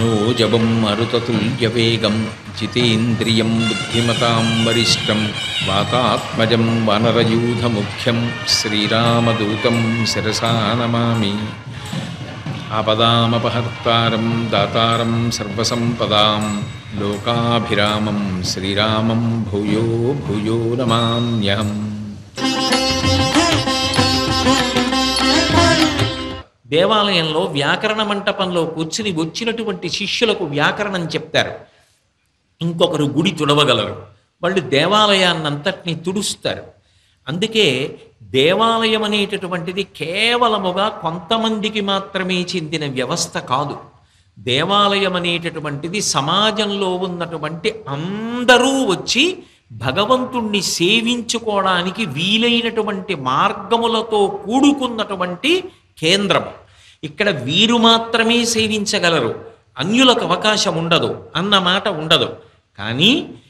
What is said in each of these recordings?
మనోజవం మరుతతుల్యవేగం జితేంద్రియం బుద్ధిమతాం వరిష్టం వాతాత్మజం వనరయూధముఖ్యం శ్రీరామదూతం శిరసా నమామి ఆపదామపహర్తారం దాతారం సర్వసంపదాం లోకాభిరామం శ్రీరామం భూయో భూయో నమామ్యహం దేవాలయంలో వ్యాకరణ మంటపంలో కూర్చుని వచ్చినటువంటి శిష్యులకు వ్యాకరణం చెప్తారు ఇంకొకరు గుడి తుడవగలరు వాళ్ళు దేవాలయాన్నంతటినీ తుడుస్తారు అందుకే దేవాలయం అనేటటువంటిది కేవలముగా కొంతమందికి మాత్రమే చెందిన వ్యవస్థ కాదు దేవాలయం అనేటటువంటిది సమాజంలో ఉన్నటువంటి అందరూ వచ్చి భగవంతుణ్ణి సేవించుకోవడానికి వీలైనటువంటి మార్గములతో కూడుకున్నటువంటి కేంద్రం ఇక్కడ వీరు మాత్రమే సేవించగలరు అన్యులకు అవకాశం ఉండదు అన్న మాట ఉండదు కానీ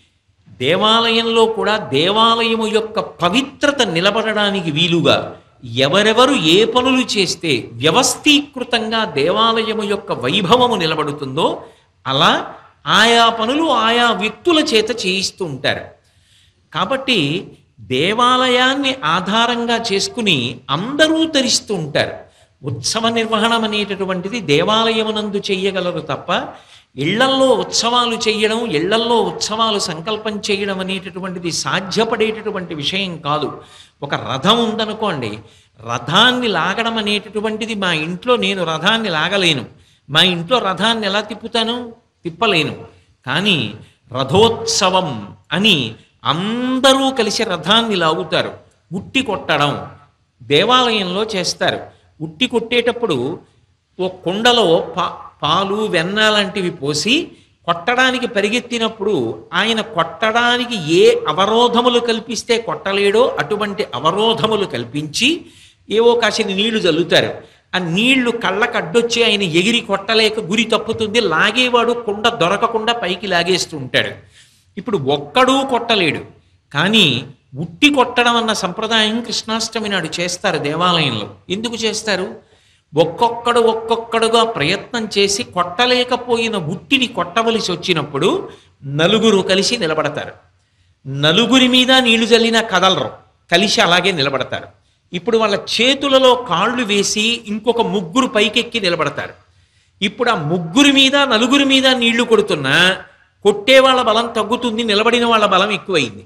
దేవాలయంలో కూడా దేవాలయము యొక్క పవిత్రత నిలబడడానికి వీలుగా ఎవరెవరు ఏ పనులు చేస్తే వ్యవస్థీకృతంగా దేవాలయము యొక్క వైభవము నిలబడుతుందో అలా ఆయా పనులు ఆయా వ్యక్తుల చేత చేయిస్తూ ఉంటారు కాబట్టి దేవాలయాన్ని ఆధారంగా చేసుకుని అందరూ తరిస్తూ ఉంటారు ఉత్సవ నిర్వహణం అనేటటువంటిది దేవాలయమునందు చెయ్యగలరు తప్ప ఇళ్లల్లో ఉత్సవాలు చేయడం ఇళ్లల్లో ఉత్సవాలు సంకల్పం చేయడం అనేటటువంటిది సాధ్యపడేటటువంటి విషయం కాదు ఒక రథం ఉందనుకోండి రథాన్ని లాగడం అనేటటువంటిది మా ఇంట్లో నేను రథాన్ని లాగలేను మా ఇంట్లో రథాన్ని ఎలా తిప్పుతాను తిప్పలేను కానీ రథోత్సవం అని అందరూ కలిసి రథాన్ని లాగుతారు ఉట్టి కొట్టడం దేవాలయంలో చేస్తారు ఉట్టి కొట్టేటప్పుడు ఓ కుండలో పా పాలు వెన్న లాంటివి పోసి కొట్టడానికి పరిగెత్తినప్పుడు ఆయన కొట్టడానికి ఏ అవరోధములు కల్పిస్తే కొట్టలేడో అటువంటి అవరోధములు కల్పించి ఏవో కాసిన నీళ్లు చల్లుతారు ఆ నీళ్లు కళ్ళకు అడ్డొచ్చి ఆయన ఎగిరి కొట్టలేక గురి తప్పుతుంది లాగేవాడు కుండ దొరకకుండా పైకి లాగేస్తూ ఉంటాడు ఇప్పుడు ఒక్కడూ కొట్టలేడు కానీ ఉట్టి కొట్టడం అన్న సంప్రదాయం కృష్ణాష్టమి నాడు చేస్తారు దేవాలయంలో ఎందుకు చేస్తారు ఒక్కొక్కడు ఒక్కొక్కడుగా ప్రయత్నం చేసి కొట్టలేకపోయిన ఉట్టిని కొట్టవలసి వచ్చినప్పుడు నలుగురు కలిసి నిలబడతారు నలుగురి మీద నీళ్లు చల్లినా కదలరు కలిసి అలాగే నిలబడతారు ఇప్పుడు వాళ్ళ చేతులలో కాళ్ళు వేసి ఇంకొక ముగ్గురు పైకెక్కి నిలబడతారు ఇప్పుడు ఆ ముగ్గురి మీద నలుగురి మీద నీళ్లు కొడుతున్నా కొట్టే వాళ్ళ బలం తగ్గుతుంది నిలబడిన వాళ్ళ బలం ఎక్కువైంది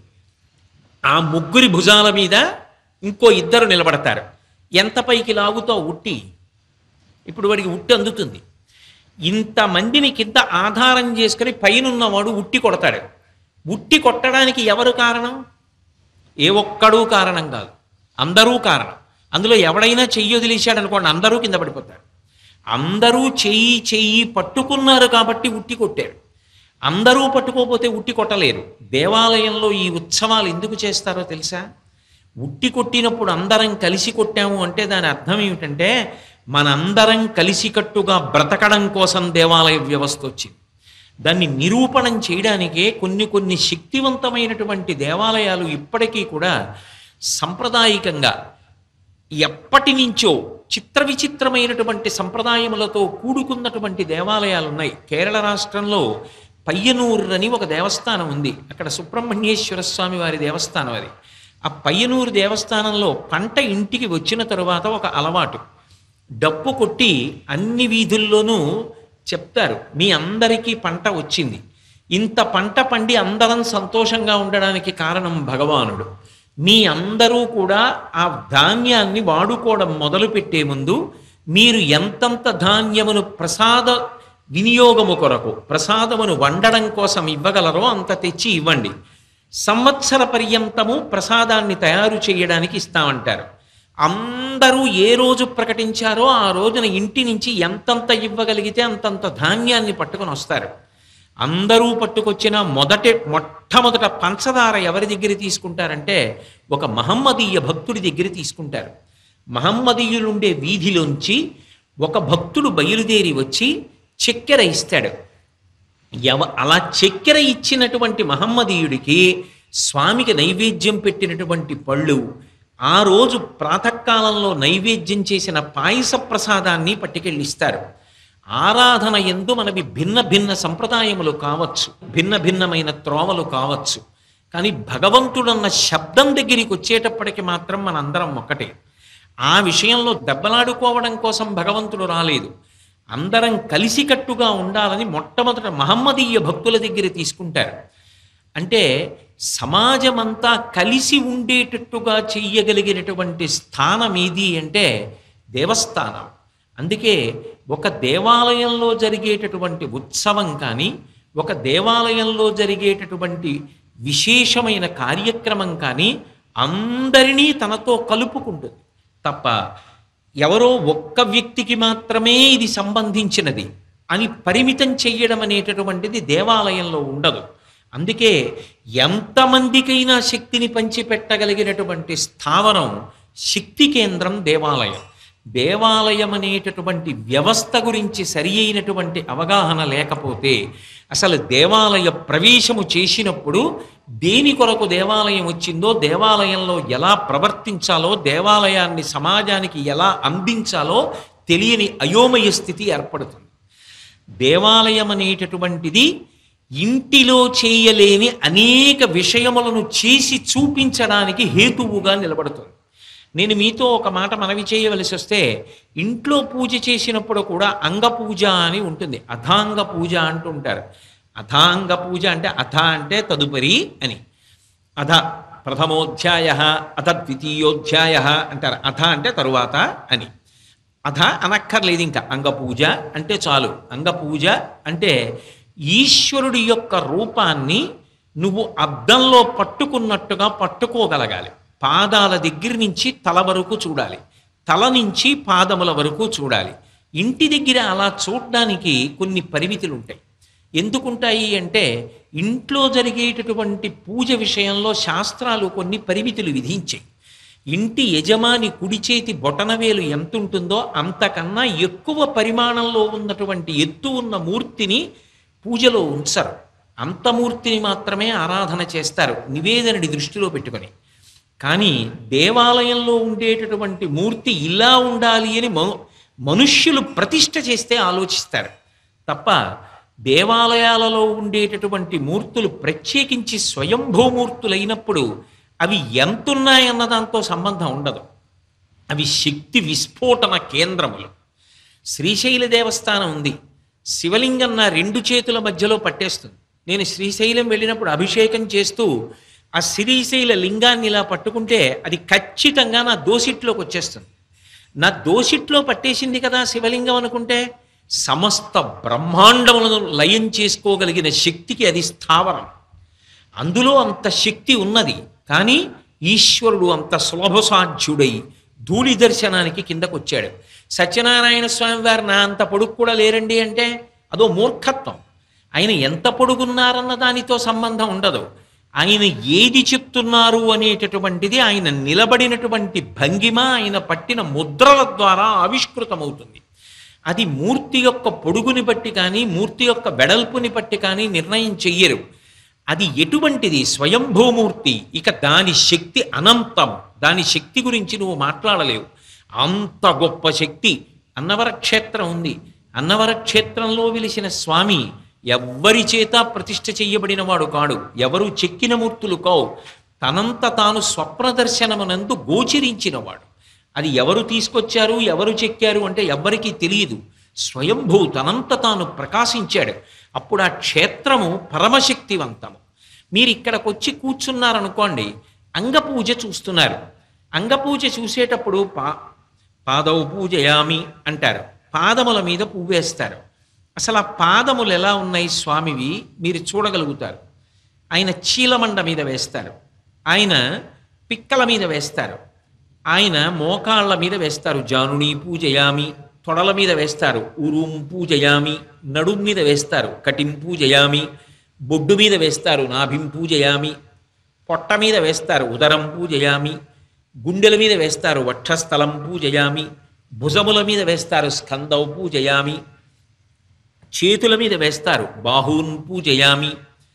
ఆ ముగ్గురి భుజాల మీద ఇంకో ఇద్దరు నిలబడతారు ఎంత పైకి లాగుతావు ఉట్టి ఇప్పుడు వాడికి ఉట్టి అందుతుంది ఇంతమందిని కింద ఆధారం చేసుకుని పైనున్నవాడు ఉట్టి కొడతాడు ఉట్టి కొట్టడానికి ఎవరు కారణం ఏ ఒక్కడూ కారణం కాదు అందరూ కారణం అందులో ఎవడైనా చెయ్యి వదిలేశాడు అనుకోండి అందరూ కింద పడిపోతారు అందరూ చెయ్యి చెయ్యి పట్టుకున్నారు కాబట్టి ఉట్టి కొట్టారు అందరూ పట్టుకోపోతే ఉట్టి కొట్టలేరు దేవాలయంలో ఈ ఉత్సవాలు ఎందుకు చేస్తారో తెలుసా ఉట్టి కొట్టినప్పుడు అందరం కలిసి కొట్టాము అంటే దాని అర్థం ఏమిటంటే మనందరం కలిసికట్టుగా బ్రతకడం కోసం దేవాలయ వ్యవస్థ వచ్చింది దాన్ని నిరూపణం చేయడానికే కొన్ని కొన్ని శక్తివంతమైనటువంటి దేవాలయాలు ఇప్పటికీ కూడా సాంప్రదాయికంగా ఎప్పటి నుంచో చిత్ర విచిత్రమైనటువంటి సంప్రదాయములతో కూడుకున్నటువంటి దేవాలయాలు ఉన్నాయి కేరళ రాష్ట్రంలో పయ్యనూరు అని ఒక దేవస్థానం ఉంది అక్కడ సుబ్రహ్మణ్యేశ్వర స్వామి వారి దేవస్థానం అది ఆ పయ్యనూరు దేవస్థానంలో పంట ఇంటికి వచ్చిన తరువాత ఒక అలవాటు డప్పు కొట్టి అన్ని వీధుల్లోనూ చెప్తారు మీ అందరికీ పంట వచ్చింది ఇంత పంట పండి అందరం సంతోషంగా ఉండడానికి కారణం భగవానుడు మీ అందరూ కూడా ఆ ధాన్యాన్ని వాడుకోవడం మొదలుపెట్టే ముందు మీరు ఎంతంత ధాన్యమును ప్రసాద వినియోగము కొరకు ప్రసాదమును వండడం కోసం ఇవ్వగలరో అంత తెచ్చి ఇవ్వండి సంవత్సర పర్యంతము ప్రసాదాన్ని తయారు చేయడానికి ఇస్తామంటారు అందరూ ఏ రోజు ప్రకటించారో ఆ రోజున ఇంటి నుంచి ఎంతంత ఇవ్వగలిగితే అంతంత ధాన్యాన్ని పట్టుకొని వస్తారు అందరూ పట్టుకొచ్చిన మొదటి మొట్టమొదట పంచదార ఎవరి దగ్గర తీసుకుంటారంటే ఒక మహమ్మదీయ భక్తుడి దగ్గర తీసుకుంటారు మహమ్మదీయులుండే వీధిలోంచి ఒక భక్తుడు బయలుదేరి వచ్చి చక్కెర ఇస్తాడు ఎవ అలా చక్కెర ఇచ్చినటువంటి మహమ్మదీయుడికి స్వామికి నైవేద్యం పెట్టినటువంటి పళ్ళు ఆ రోజు ప్రాతకాలంలో నైవేద్యం చేసిన పాయస ప్రసాదాన్ని పట్టుకెళ్ళిస్తారు ఆరాధన ఎందు మనవి భిన్న భిన్న సంప్రదాయములు కావచ్చు భిన్న భిన్నమైన త్రోవలు కావచ్చు కానీ భగవంతుడన్న శబ్దం దగ్గరికి వచ్చేటప్పటికి మాత్రం మనందరం ఒకటే ఆ విషయంలో దెబ్బలాడుకోవడం కోసం భగవంతుడు రాలేదు అందరం కలిసికట్టుగా ఉండాలని మొట్టమొదట మహమ్మదీయ భక్తుల దగ్గర తీసుకుంటారు అంటే సమాజమంతా కలిసి ఉండేటట్టుగా చెయ్యగలిగినటువంటి స్థానం ఏది అంటే దేవస్థానం అందుకే ఒక దేవాలయంలో జరిగేటటువంటి ఉత్సవం కానీ ఒక దేవాలయంలో జరిగేటటువంటి విశేషమైన కార్యక్రమం కానీ అందరినీ తనతో కలుపుకుంటుంది తప్ప ఎవరో ఒక్క వ్యక్తికి మాత్రమే ఇది సంబంధించినది అని పరిమితం చెయ్యడం అనేటటువంటిది దేవాలయంలో ఉండదు అందుకే ఎంతమందికైనా శక్తిని పంచిపెట్టగలిగినటువంటి స్థావరం శక్తి కేంద్రం దేవాలయం దేవాలయం అనేటటువంటి వ్యవస్థ గురించి సరి అయినటువంటి అవగాహన లేకపోతే అసలు దేవాలయ ప్రవేశము చేసినప్పుడు దేని కొరకు దేవాలయం వచ్చిందో దేవాలయంలో ఎలా ప్రవర్తించాలో దేవాలయాన్ని సమాజానికి ఎలా అందించాలో తెలియని అయోమయ స్థితి ఏర్పడుతుంది దేవాలయం అనేటటువంటిది ఇంటిలో చేయలేని అనేక విషయములను చేసి చూపించడానికి హేతువుగా నిలబడుతుంది నేను మీతో ఒక మాట మనవి చేయవలసి వస్తే ఇంట్లో పూజ చేసినప్పుడు కూడా అంగ పూజ అని ఉంటుంది అథాంగ పూజ అంటుంటారు అథాంగ పూజ అంటే అథ అంటే తదుపరి అని అథ ప్రథమోధ్యాయ అథ ద్వితీయోధ్యాయ అంటారు అథ అంటే తరువాత అని అథ అనక్కర్లేదు ఇంకా అంగపూజ అంటే చాలు అంగపూజ అంటే ఈశ్వరుడి యొక్క రూపాన్ని నువ్వు అద్దంలో పట్టుకున్నట్టుగా పట్టుకోగలగాలి పాదాల దగ్గర నుంచి తల వరకు చూడాలి తల నుంచి పాదముల వరకు చూడాలి ఇంటి దగ్గర అలా చూడడానికి కొన్ని పరిమితులు ఉంటాయి ఎందుకుంటాయి అంటే ఇంట్లో జరిగేటటువంటి పూజ విషయంలో శాస్త్రాలు కొన్ని పరిమితులు విధించాయి ఇంటి యజమాని కుడి చేతి బొటనవేలు ఎంత ఉంటుందో అంతకన్నా ఎక్కువ పరిమాణంలో ఉన్నటువంటి ఎత్తు ఉన్న మూర్తిని పూజలో ఉంచరు అంత మూర్తిని మాత్రమే ఆరాధన చేస్తారు నివేదనని దృష్టిలో పెట్టుకొని కానీ దేవాలయంలో ఉండేటటువంటి మూర్తి ఇలా ఉండాలి అని మను మనుష్యులు ప్రతిష్ట చేస్తే ఆలోచిస్తారు తప్ప దేవాలయాలలో ఉండేటటువంటి మూర్తులు ప్రత్యేకించి స్వయంభూమూర్తులైనప్పుడు అవి ఎంతున్నాయన్న దాంతో సంబంధం ఉండదు అవి శక్తి విస్ఫోటన కేంద్రములు శ్రీశైల దేవస్థానం ఉంది శివలింగం నా రెండు చేతుల మధ్యలో పట్టేస్తుంది నేను శ్రీశైలం వెళ్ళినప్పుడు అభిషేకం చేస్తూ ఆ శ్రీశైల లింగాన్ని ఇలా పట్టుకుంటే అది ఖచ్చితంగా నా దోసిట్లోకి వచ్చేస్తుంది నా దోసిట్లో పట్టేసింది కదా శివలింగం అనుకుంటే సమస్త బ్రహ్మాండములను లయం చేసుకోగలిగిన శక్తికి అది స్థావరం అందులో అంత శక్తి ఉన్నది కానీ ఈశ్వరుడు అంత సులభసాధ్యుడై ధూళి దర్శనానికి కిందకు వచ్చాడు సత్యనారాయణ స్వామి వారు నా అంత పొడుగు కూడా లేరండి అంటే అదో మూర్ఖత్వం ఆయన ఎంత పొడుగున్నారన్న దానితో సంబంధం ఉండదు ఆయన ఏది చెప్తున్నారు అనేటటువంటిది ఆయన నిలబడినటువంటి భంగిమ ఆయన పట్టిన ముద్రల ద్వారా ఆవిష్కృతమవుతుంది అది మూర్తి యొక్క పొడుగుని బట్టి కానీ మూర్తి యొక్క వెడల్పుని బట్టి కానీ నిర్ణయం చెయ్యరు అది ఎటువంటిది స్వయంభూమూర్తి ఇక దాని శక్తి అనంతం దాని శక్తి గురించి నువ్వు మాట్లాడలేవు అంత గొప్ప శక్తి అన్నవర క్షేత్రం ఉంది అన్నవర క్షేత్రంలో వెలిసిన స్వామి ఎవ్వరి చేత ప్రతిష్ఠ చెయ్యబడిన వాడు కాడు ఎవరు చెక్కిన మూర్తులు కావు తనంత తాను స్వప్న దర్శనమునందు గోచరించినవాడు అది ఎవరు తీసుకొచ్చారు ఎవరు చెక్కారు అంటే ఎవ్వరికీ తెలియదు స్వయంభూ తనంత తాను ప్రకాశించాడు అప్పుడు ఆ క్షేత్రము పరమశక్తివంతము మీరు ఇక్కడికి వచ్చి కూర్చున్నారనుకోండి అంగపూజ చూస్తున్నారు అంగపూజ చూసేటప్పుడు పా పాదవు పూజయామి అంటారు పాదముల మీద పువ్వేస్తారు అసలు ఆ పాదములు ఎలా ఉన్నాయి స్వామివి మీరు చూడగలుగుతారు ఆయన చీలమండ మీద వేస్తారు ఆయన పిక్కల మీద వేస్తారు ఆయన మోకాళ్ళ మీద వేస్తారు జానుని పూజయామి తొడల మీద వేస్తారు ఉరుం పూజయామి నడుం మీద వేస్తారు కటిం పూజయామి బొడ్డు మీద వేస్తారు నాభిం పూజయామి పొట్ట మీద వేస్తారు ఉదరం పూజయామి గుండెల మీద వేస్తారు వక్షస్థలం పూజయామి భుజముల మీద వేస్తారు స్కందౌ పూజయామి చేతుల మీద వేస్తారు బాహూన్ పూజయామి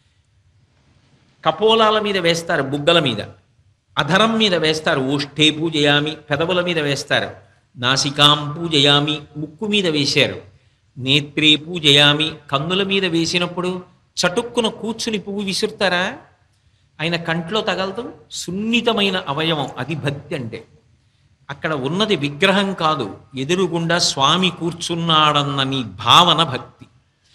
కపోలాల మీద వేస్తారు బుగ్గల మీద అధరం మీద వేస్తారు ఓష్ఠే పూజయామి పెదవుల మీద వేస్తారు నాసికాం పూజయామి ముక్కు మీద వేశారు నేత్రే పూజయామి కన్నుల మీద వేసినప్పుడు చటుక్కున కూర్చుని పువ్వు విసురుతారా ఆయన కంట్లో తగలదు సున్నితమైన అవయవం అది భక్తి అంటే అక్కడ ఉన్నది విగ్రహం కాదు ఎదురుగుండా స్వామి కూర్చున్నాడన్న నీ భావన భక్తి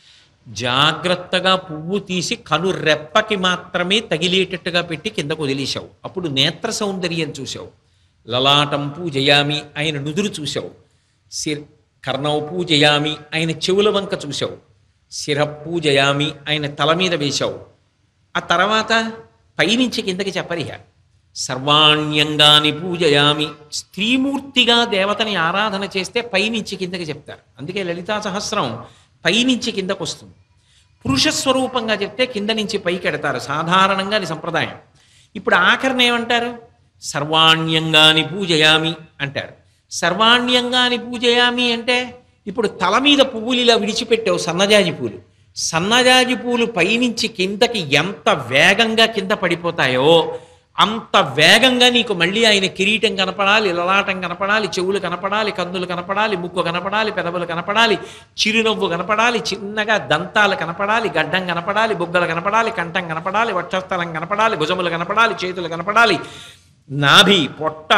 జాగ్రత్తగా పువ్వు తీసి కను రెప్పకి మాత్రమే తగిలేటట్టుగా పెట్టి కిందకు వదిలేశావు అప్పుడు నేత్ర సౌందర్యం చూశావు లలాటం పూజయామి ఆయన నుదురు చూశావు శిర్ కర్ణవ పూజయామి ఆయన చెవుల వంక చూశావు శిర పూజయామి ఆయన తల మీద వేశావు ఆ తర్వాత పైనుంచి కిందకి చెప్పరిహ సర్వాణ్యంగాని పూజయామి స్త్రీమూర్తిగా దేవతని ఆరాధన చేస్తే పైనుంచి కిందకి చెప్తారు అందుకే లలితా సహస్రం పైనుంచి కిందకు వస్తుంది పురుష స్వరూపంగా చెప్తే కింద నుంచి పైకి ఎడతారు సాధారణంగా అది సంప్రదాయం ఇప్పుడు ఆఖరణ ఏమంటారు సర్వాణ్యంగాని పూజయామి అంటారు సర్వాణ్యంగాని పూజయామి అంటే ఇప్పుడు తల మీద పువ్వులు ఇలా విడిచిపెట్టావు సన్నజాజి పూలు సన్నజాజి పూలు పైనుంచి కిందకి ఎంత వేగంగా కింద పడిపోతాయో అంత వేగంగా నీకు మళ్ళీ ఆయన కిరీటం కనపడాలి లలాటం కనపడాలి చెవులు కనపడాలి కన్నులు కనపడాలి ముక్కు కనపడాలి పెదవులు కనపడాలి చిరునవ్వు కనపడాలి చిన్నగా దంతాలు కనపడాలి గడ్డం కనపడాలి బుగ్గలు కనపడాలి కంఠం కనపడాలి వక్షస్థలం కనపడాలి భుజములు కనపడాలి చేతులు కనపడాలి నాభి పొట్ట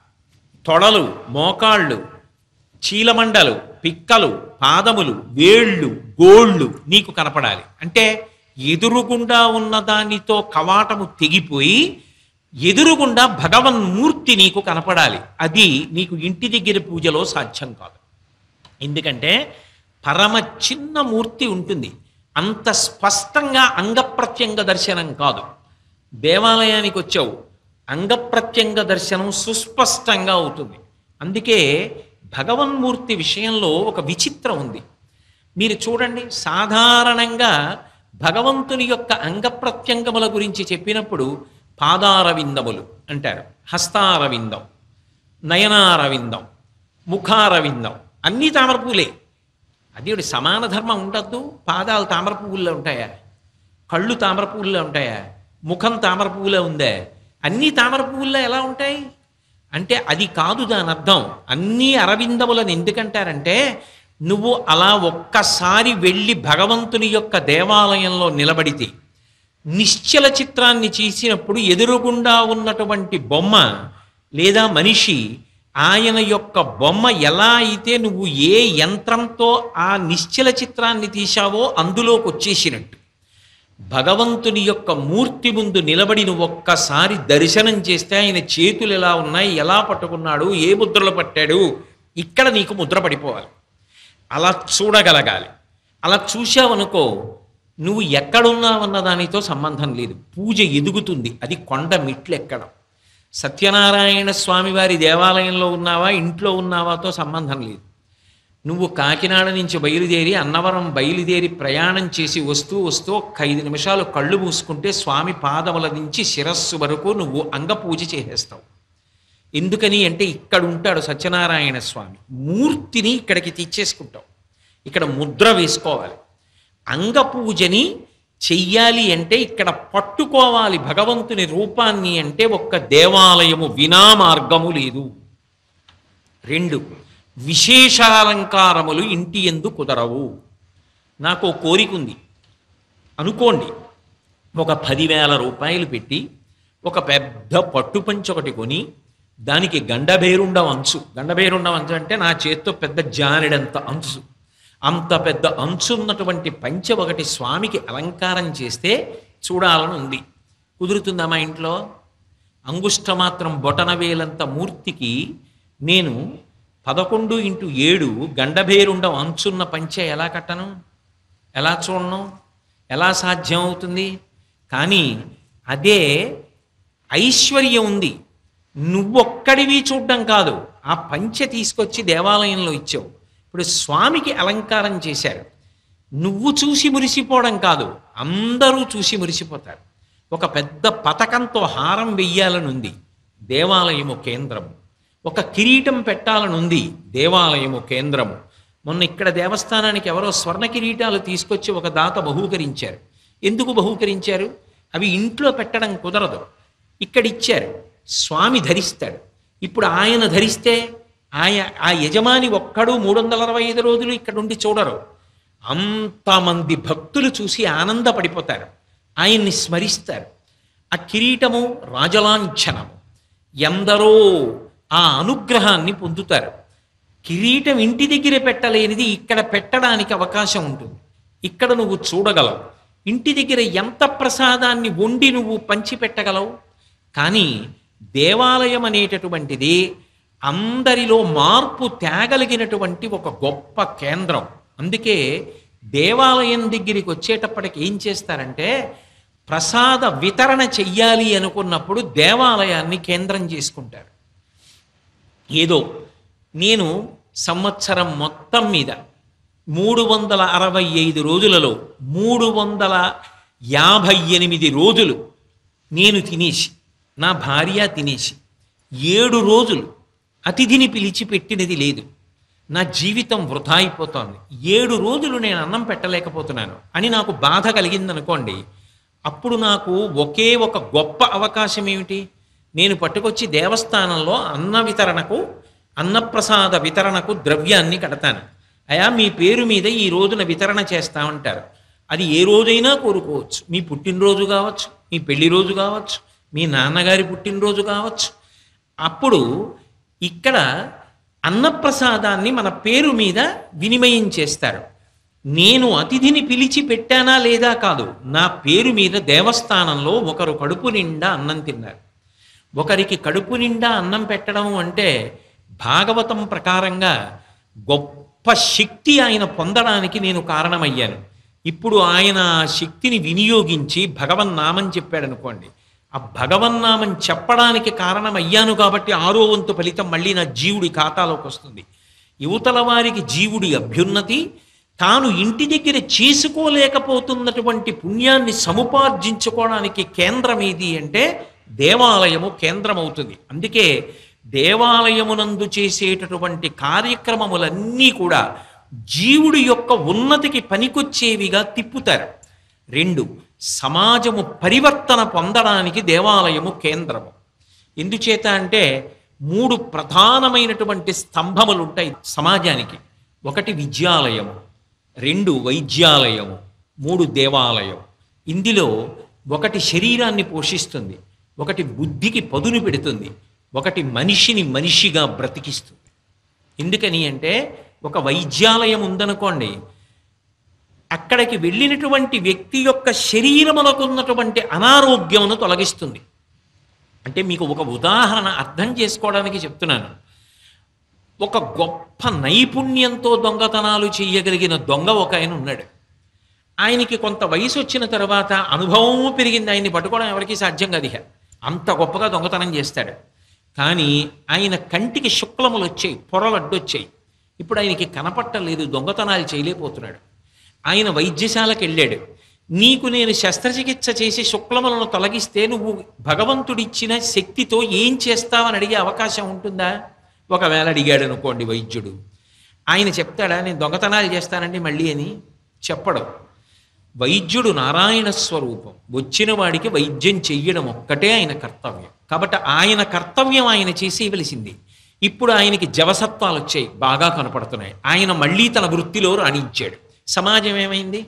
తొడలు మోకాళ్ళు చీలమండలు పిక్కలు పాదములు వేళ్ళు గోళ్ళు నీకు కనపడాలి అంటే ఎదురుగుండా ఉన్న దానితో కవాటము తెగిపోయి ఎదురుగుండా భగవన్మూర్తి నీకు కనపడాలి అది నీకు ఇంటి దగ్గర పూజలో సాధ్యం కాదు ఎందుకంటే పరమ చిన్న మూర్తి ఉంటుంది అంత స్పష్టంగా అంగప్రత్యంగ దర్శనం కాదు దేవాలయానికి వచ్చావు అంగప్రత్యంగ దర్శనం సుస్పష్టంగా అవుతుంది అందుకే భగవన్మూర్తి విషయంలో ఒక విచిత్రం ఉంది మీరు చూడండి సాధారణంగా భగవంతుని యొక్క అంగప్రత్యంగముల గురించి చెప్పినప్పుడు పాదారవిందములు అంటారు హస్తారవిందం నయనారవిందం ముఖారవిందం అన్నీ తామరపూలే అది ఒకటి సమాన ధర్మం ఉండద్దు పాదాలు తామర పువ్వుల్లో ఉంటాయా కళ్ళు తామర పువ్వుల్లో ఉంటాయా ముఖం తామర పువ్వులో ఉందే అన్నీ తామర పువ్వుల్లో ఎలా ఉంటాయి అంటే అది కాదు దాని అర్థం అన్నీ అరవిందములను ఎందుకంటారంటే నువ్వు అలా ఒక్కసారి వెళ్ళి భగవంతుని యొక్క దేవాలయంలో నిలబడితే నిశ్చల చిత్రాన్ని చేసినప్పుడు ఎదురుగుండా ఉన్నటువంటి బొమ్మ లేదా మనిషి ఆయన యొక్క బొమ్మ ఎలా అయితే నువ్వు ఏ యంత్రంతో ఆ నిశ్చల చిత్రాన్ని తీశావో అందులోకి వచ్చేసినట్టు భగవంతుని యొక్క మూర్తి ముందు నిలబడి నువ్వు ఒక్కసారి దర్శనం చేస్తే ఆయన చేతులు ఎలా ఉన్నాయి ఎలా పట్టుకున్నాడు ఏ ముద్రలు పట్టాడు ఇక్కడ నీకు ముద్ర పడిపోవాలి అలా చూడగలగాలి అలా చూశావనుకో నువ్వు ఎక్కడున్నావన్న దానితో సంబంధం లేదు పూజ ఎదుగుతుంది అది కొండ మిట్లు ఎక్కడం సత్యనారాయణ స్వామి వారి దేవాలయంలో ఉన్నావా ఇంట్లో ఉన్నావాతో సంబంధం లేదు నువ్వు కాకినాడ నుంచి బయలుదేరి అన్నవరం బయలుదేరి ప్రయాణం చేసి వస్తూ వస్తూ ఒక్క ఐదు నిమిషాలు కళ్ళు మూసుకుంటే స్వామి పాదముల నుంచి శిరస్సు వరకు నువ్వు అంగపూజ చేసేస్తావు ఎందుకని అంటే ఇక్కడ ఉంటాడు సత్యనారాయణ స్వామి మూర్తిని ఇక్కడికి తెచ్చేసుకుంటావు ఇక్కడ ముద్ర వేసుకోవాలి అంగపూజని చెయ్యాలి అంటే ఇక్కడ పట్టుకోవాలి భగవంతుని రూపాన్ని అంటే ఒక్క దేవాలయము వినా మార్గము లేదు రెండు విశేషాలంకారములు ఇంటి ఎందు కుదరవు నాకు ఓ కోరిక ఉంది అనుకోండి ఒక పదివేల రూపాయలు పెట్టి ఒక పెద్ద పట్టుపంచి ఒకటి కొని దానికి గండభేరుండం అంచు గండభేరుండం అంచు అంటే నా చేత్తో పెద్ద జానెడంత అంచు అంత పెద్ద అంచు ఉన్నటువంటి పంచె ఒకటి స్వామికి అలంకారం చేస్తే చూడాలని ఉంది కుదురుతుందా మా ఇంట్లో అంగుష్టమాత్రం బొటనవేలంత మూర్తికి నేను పదకొండు ఇంటు ఏడు గండభేరుండం అంచున్న పంచె ఎలా కట్టను ఎలా చూడను ఎలా సాధ్యం అవుతుంది కానీ అదే ఐశ్వర్యం ఉంది నువ్వొక్కడివి చూడడం కాదు ఆ పంచె తీసుకొచ్చి దేవాలయంలో ఇచ్చావు ఇప్పుడు స్వామికి అలంకారం చేశారు నువ్వు చూసి మురిసిపోవడం కాదు అందరూ చూసి మురిసిపోతారు ఒక పెద్ద పథకంతో హారం వెయ్యాలనుంది దేవాలయము కేంద్రము ఒక కిరీటం పెట్టాలనుంది దేవాలయము కేంద్రము మొన్న ఇక్కడ దేవస్థానానికి ఎవరో స్వర్ణ కిరీటాలు తీసుకొచ్చి ఒక దాత బహూకరించారు ఎందుకు బహూకరించారు అవి ఇంట్లో పెట్టడం కుదరదు ఇక్కడ ఇచ్చారు స్వామి ధరిస్తాడు ఇప్పుడు ఆయన ధరిస్తే ఆయన ఆ యజమాని ఒక్కడు మూడు వందల అరవై ఐదు రోజులు ఇక్కడ ఉండి చూడరు అంతమంది భక్తులు చూసి ఆనందపడిపోతారు ఆయన్ని స్మరిస్తారు ఆ కిరీటము రాజలాంఛనము ఎందరో ఆ అనుగ్రహాన్ని పొందుతారు కిరీటం ఇంటి దగ్గర పెట్టలేనిది ఇక్కడ పెట్టడానికి అవకాశం ఉంటుంది ఇక్కడ నువ్వు చూడగలవు ఇంటి దగ్గర ఎంత ప్రసాదాన్ని వండి నువ్వు పంచిపెట్టగలవు కానీ దేవాలయం అనేటటువంటిది అందరిలో మార్పు తేగలిగినటువంటి ఒక గొప్ప కేంద్రం అందుకే దేవాలయం దగ్గరికి వచ్చేటప్పటికి ఏం చేస్తారంటే ప్రసాద వితరణ చెయ్యాలి అనుకున్నప్పుడు దేవాలయాన్ని కేంద్రం చేసుకుంటారు ఏదో నేను సంవత్సరం మొత్తం మీద మూడు వందల అరవై ఐదు రోజులలో మూడు వందల యాభై ఎనిమిది రోజులు నేను తినేసి నా భార్య తినేసి ఏడు రోజులు అతిథిని పిలిచి పెట్టినది లేదు నా జీవితం వృధా అయిపోతోంది ఏడు రోజులు నేను అన్నం పెట్టలేకపోతున్నాను అని నాకు బాధ కలిగిందనుకోండి అప్పుడు నాకు ఒకే ఒక గొప్ప అవకాశం ఏమిటి నేను పట్టుకొచ్చి దేవస్థానంలో అన్న వితరణకు అన్నప్రసాద వితరణకు ద్రవ్యాన్ని కడతాను అయా మీ పేరు మీద ఈ రోజున వితరణ చేస్తా ఉంటారు అది ఏ రోజైనా కోరుకోవచ్చు మీ పుట్టినరోజు కావచ్చు మీ పెళ్లి రోజు కావచ్చు మీ నాన్నగారి పుట్టినరోజు కావచ్చు అప్పుడు ఇక్కడ అన్నప్రసాదాన్ని మన పేరు మీద వినిమయం చేస్తారు నేను అతిథిని పిలిచి పెట్టానా లేదా కాదు నా పేరు మీద దేవస్థానంలో ఒకరు కడుపు నిండా అన్నం తిన్నారు ఒకరికి కడుపు నిండా అన్నం పెట్టడం అంటే భాగవతం ప్రకారంగా గొప్ప శక్తి ఆయన పొందడానికి నేను కారణమయ్యాను ఇప్పుడు ఆయన ఆ శక్తిని వినియోగించి భగవన్నామం చెప్పాడు అనుకోండి ఆ భగవన్నామం చెప్పడానికి కారణమయ్యాను కాబట్టి ఆరో వంతు ఫలితం మళ్ళీ నా జీవుడి ఖాతాలోకి వస్తుంది యువతల వారికి జీవుడి అభ్యున్నతి తాను ఇంటి దగ్గర చేసుకోలేకపోతున్నటువంటి పుణ్యాన్ని సముపార్జించుకోవడానికి కేంద్రం ఏది అంటే దేవాలయము కేంద్రం అవుతుంది అందుకే దేవాలయమునందు చేసేటటువంటి కార్యక్రమములన్నీ కూడా జీవుడి యొక్క ఉన్నతికి పనికొచ్చేవిగా తిప్పుతారు రెండు సమాజము పరివర్తన పొందడానికి దేవాలయము కేంద్రము ఎందుచేత అంటే మూడు ప్రధానమైనటువంటి స్తంభములు ఉంటాయి సమాజానికి ఒకటి విద్యాలయము రెండు వైద్యాలయము మూడు దేవాలయం ఇందులో ఒకటి శరీరాన్ని పోషిస్తుంది ఒకటి బుద్ధికి పదును పెడుతుంది ఒకటి మనిషిని మనిషిగా బ్రతికిస్తుంది ఎందుకని అంటే ఒక వైద్యాలయం ఉందనుకోండి అక్కడికి వెళ్ళినటువంటి వ్యక్తి యొక్క శరీరమునకు ఉన్నటువంటి అనారోగ్యమును తొలగిస్తుంది అంటే మీకు ఒక ఉదాహరణ అర్థం చేసుకోవడానికి చెప్తున్నాను ఒక గొప్ప నైపుణ్యంతో దొంగతనాలు చేయగలిగిన దొంగ ఒక ఆయన ఉన్నాడు ఆయనకి కొంత వయసు వచ్చిన తర్వాత అనుభవము పెరిగింది ఆయన్ని పట్టుకోవడం ఎవరికీ సాధ్యం కాదు ఇక అంత గొప్పగా దొంగతనం చేస్తాడు కానీ ఆయన కంటికి శుక్లములు వచ్చాయి పొరలు అడ్డొచ్చాయి ఇప్పుడు ఆయనకి కనపట్టలేదు దొంగతనాలు చేయలేకపోతున్నాడు ఆయన వైద్యశాలకు వెళ్ళాడు నీకు నేను శస్త్రచికిత్స చేసి శుక్లములను తొలగిస్తే నువ్వు భగవంతుడిచ్చిన శక్తితో ఏం చేస్తావని అడిగే అవకాశం ఉంటుందా ఒకవేళ అడిగాడు అనుకోండి వైద్యుడు ఆయన చెప్తాడా నేను దొంగతనాలు చేస్తానండి మళ్ళీ అని చెప్పడం వైద్యుడు నారాయణ స్వరూపం వచ్చిన వాడికి వైద్యం చెయ్యడం ఒక్కటే ఆయన కర్తవ్యం కాబట్టి ఆయన కర్తవ్యం ఆయన చేసేయవలసింది ఇప్పుడు ఆయనకి జవసత్వాలు వచ్చాయి బాగా కనపడుతున్నాయి ఆయన మళ్ళీ తన వృత్తిలో రాణించాడు సమాజం ఏమైంది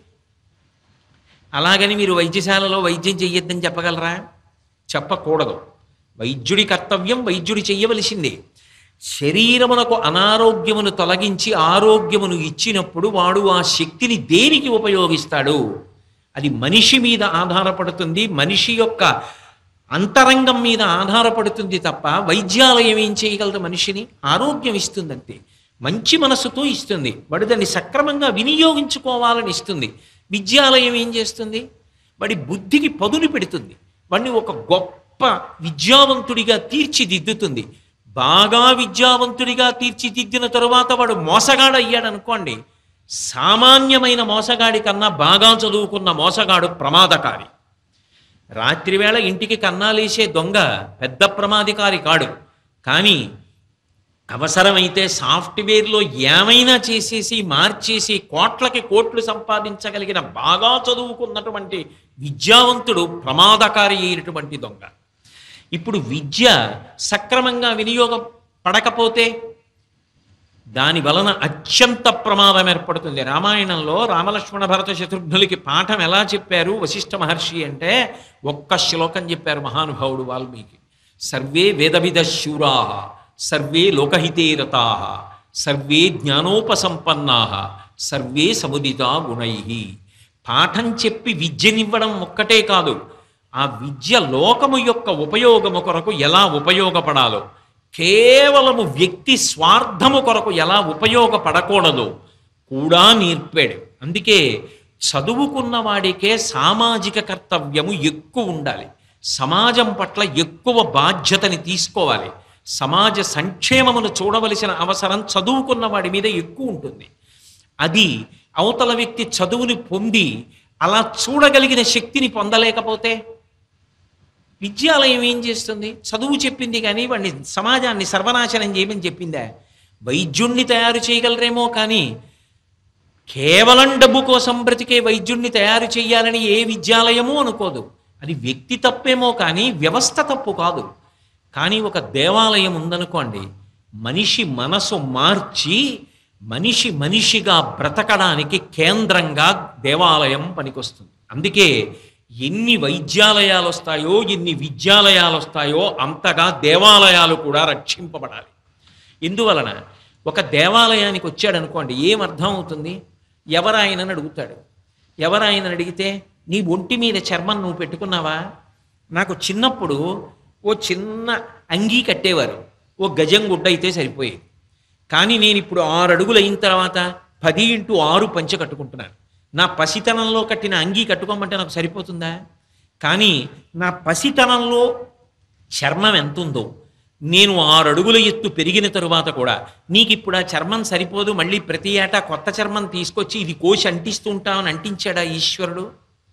అలాగని మీరు వైద్యశాలలో వైద్యం చెయ్యొద్దని చెప్పగలరా చెప్పకూడదు వైద్యుడి కర్తవ్యం వైద్యుడి చెయ్యవలసిందే శరీరమునకు అనారోగ్యమును తొలగించి ఆరోగ్యమును ఇచ్చినప్పుడు వాడు ఆ శక్తిని దేనికి ఉపయోగిస్తాడు అది మనిషి మీద ఆధారపడుతుంది మనిషి యొక్క అంతరంగం మీద ఆధారపడుతుంది తప్ప వైద్యాలయం ఏం చేయగలదు మనిషిని ఆరోగ్యం ఇస్తుందంతే మంచి మనసుతో ఇస్తుంది వాడు దాన్ని సక్రమంగా వినియోగించుకోవాలని ఇస్తుంది విద్యాలయం ఏం చేస్తుంది వాడి బుద్ధికి పదును పెడుతుంది వాడిని ఒక గొప్ప విద్యావంతుడిగా తీర్చిదిద్దుతుంది బాగా విద్యావంతుడిగా తీర్చిదిద్దిన తరువాత వాడు మోసగాడు అయ్యాడు అనుకోండి సామాన్యమైన మోసగాడి కన్నా బాగా చదువుకున్న మోసగాడు ప్రమాదకారి రాత్రివేళ ఇంటికి కన్నాలేసే దొంగ పెద్ద ప్రమాదకారి కాడు కానీ అవసరమైతే సాఫ్ట్వేర్లో ఏమైనా చేసేసి మార్చేసి కోట్లకి కోట్లు సంపాదించగలిగిన బాగా చదువుకున్నటువంటి విద్యావంతుడు ప్రమాదకారి అయినటువంటి దొంగ ఇప్పుడు విద్య సక్రమంగా వినియోగం పడకపోతే దాని వలన అత్యంత ప్రమాదం ఏర్పడుతుంది రామాయణంలో రామలక్ష్మణ భరత శత్రుఘ్నులకి పాఠం ఎలా చెప్పారు వశిష్ఠ మహర్షి అంటే ఒక్క శ్లోకం చెప్పారు మహానుభావుడు వాల్మీకి సర్వే వేదవిద శూరా సర్వే లోకహితే రతా సర్వే జ్ఞానోపసంపన్నా సర్వే సముదితా గుణై పాఠం చెప్పి విద్యనివ్వడం ఒక్కటే కాదు ఆ విద్య లోకము యొక్క ఉపయోగము కొరకు ఎలా ఉపయోగపడాలో కేవలము వ్యక్తి స్వార్థము కొరకు ఎలా ఉపయోగపడకూడదు కూడా నేర్పాడు అందుకే చదువుకున్న వాడికే సామాజిక కర్తవ్యము ఎక్కువ ఉండాలి సమాజం పట్ల ఎక్కువ బాధ్యతని తీసుకోవాలి సమాజ సంక్షేమమును చూడవలసిన అవసరం చదువుకున్న వాడి మీద ఎక్కువ ఉంటుంది అది అవతల వ్యక్తి చదువుని పొంది అలా చూడగలిగిన శక్తిని పొందలేకపోతే విద్యాలయం ఏం చేస్తుంది చదువు చెప్పింది కానీ వాడిని సమాజాన్ని సర్వనాశనం చేయమని చెప్పిందా వైద్యుణ్ణి తయారు చేయగలరేమో కానీ కేవలం డబ్బు కోసం బ్రతికే వైద్యుణ్ణి తయారు చేయాలని ఏ విద్యాలయమూ అనుకోదు అది వ్యక్తి తప్పేమో కానీ వ్యవస్థ తప్పు కాదు కానీ ఒక దేవాలయం ఉందనుకోండి మనిషి మనసు మార్చి మనిషి మనిషిగా బ్రతకడానికి కేంద్రంగా దేవాలయం పనికొస్తుంది అందుకే ఎన్ని వైద్యాలయాలు వస్తాయో ఎన్ని విద్యాలయాలు వస్తాయో అంతగా దేవాలయాలు కూడా రక్షింపబడాలి ఎందువలన ఒక దేవాలయానికి వచ్చాడు అనుకోండి ఏం అర్థం అవుతుంది ఎవరాయనని అడుగుతాడు ఎవరాయనని అడిగితే నీ ఒంటి మీద చర్మం నువ్వు పెట్టుకున్నావా నాకు చిన్నప్పుడు ఓ చిన్న అంగీ కట్టేవారు ఓ గజం గుడ్డ అయితే సరిపోయేది కానీ నేను ఇప్పుడు ఆరు అడుగులు అయిన తర్వాత పది ఇంటూ ఆరు పంచె కట్టుకుంటున్నాను నా పసితనంలో కట్టిన అంగీ కట్టుకోమంటే నాకు సరిపోతుందా కానీ నా పసితనంలో చర్మం ఎంత ఉందో నేను ఆరు అడుగుల ఎత్తు పెరిగిన తరువాత కూడా నీకు ఇప్పుడు ఆ చర్మం సరిపోదు మళ్ళీ ప్రతి ఏటా కొత్త చర్మం తీసుకొచ్చి ఇది కోసి అంటిస్తూ ఉంటామని అంటించాడా ఈశ్వరుడు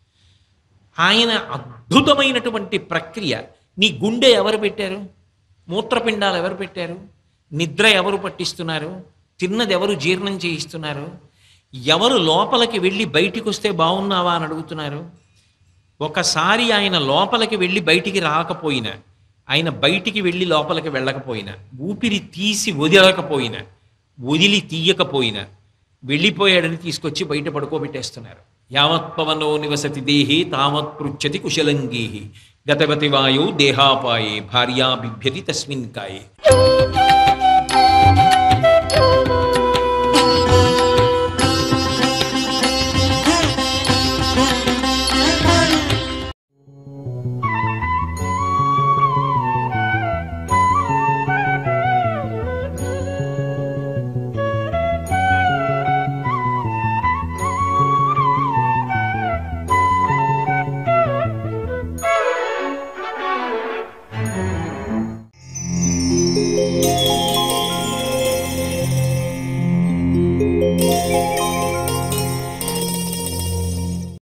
ఆయన అద్భుతమైనటువంటి ప్రక్రియ నీ గుండె ఎవరు పెట్టారు మూత్రపిండాలు ఎవరు పెట్టారు నిద్ర ఎవరు పట్టిస్తున్నారు తిన్నది ఎవరు జీర్ణం చేయిస్తున్నారు ఎవరు లోపలికి వెళ్ళి బయటికి వస్తే బాగున్నావా అని అడుగుతున్నారు ఒకసారి ఆయన లోపలికి వెళ్ళి బయటికి రాకపోయినా ఆయన బయటికి వెళ్ళి లోపలికి వెళ్ళకపోయినా ఊపిరి తీసి వదలకపోయినా వదిలి తీయకపోయినా వెళ్ళిపోయాడని తీసుకొచ్చి బయట పడుకోబెట్టేస్తున్నారు యావత్ పవనో నివసతి దేహి తావత్ పృచ్చతి కుశలంగీహి గతవతి వాయు దేహాపాయే భార్యా బిభ్యతి తస్మిన్ కాయే